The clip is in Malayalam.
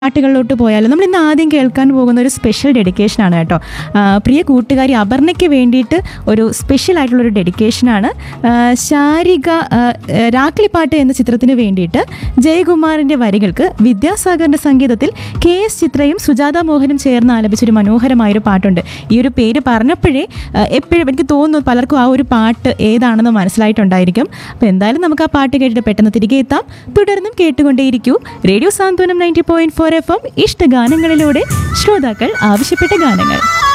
പാട്ടുകളിലോട്ട് പോയാലും നമ്മൾ ഇന്ന് ആദ്യം കേൾക്കാൻ പോകുന്ന ഒരു സ്പെഷ്യൽ ഡെഡിക്കേഷനാണ് കേട്ടോ ആ, പ്രിയ കൂട്ടുകാരി അപർണയ്ക്ക് വേണ്ടിയിട്ട് ഒരു സ്പെഷ്യൽ ആയിട്ടുള്ളൊരു ഡെഡിക്കേഷനാണ് ആ, ശാരിക ആ, രാക്ലിപ്പാട്ട് എന്ന ചിത്രത്തിന് വേണ്ടിയിട്ട് ജയകുമാറിൻ്റെ വരികൾക്ക് വിദ്യാസാഗറിൻ്റെ സംഗീതത്തിൽ കെ എസ് ചിത്രയും സുജാത മോഹനും ചേർന്ന് ആലപിച്ചൊരു മനോഹരമായൊരു പാട്ടുണ്ട് ഈ ഒരു പേര് പറഞ്ഞപ്പോഴേ ആ, എപ്പോഴും എനിക്ക് തോന്നുന്നു പലർക്കും ആ ഒരു പാട്ട് ഏതാണെന്ന് മനസ്സിലായിട്ടുണ്ടായിരിക്കും അപ്പോൾ എന്തായാലും നമുക്ക് ആ പാട്ട് കേട്ടിട്ട് പെട്ടെന്ന് തിരികെ എത്താം തുടർന്നും കേട്ടുകൊണ്ടേയിരിക്കൂ radio Santhwanam ninety point four F M ഇഷ്ടഗാനങ്ങളിലൂടെ ശ്രോതാക്കൾ ആവശ്യപ്പെട്ട ഗാനങ്ങൾ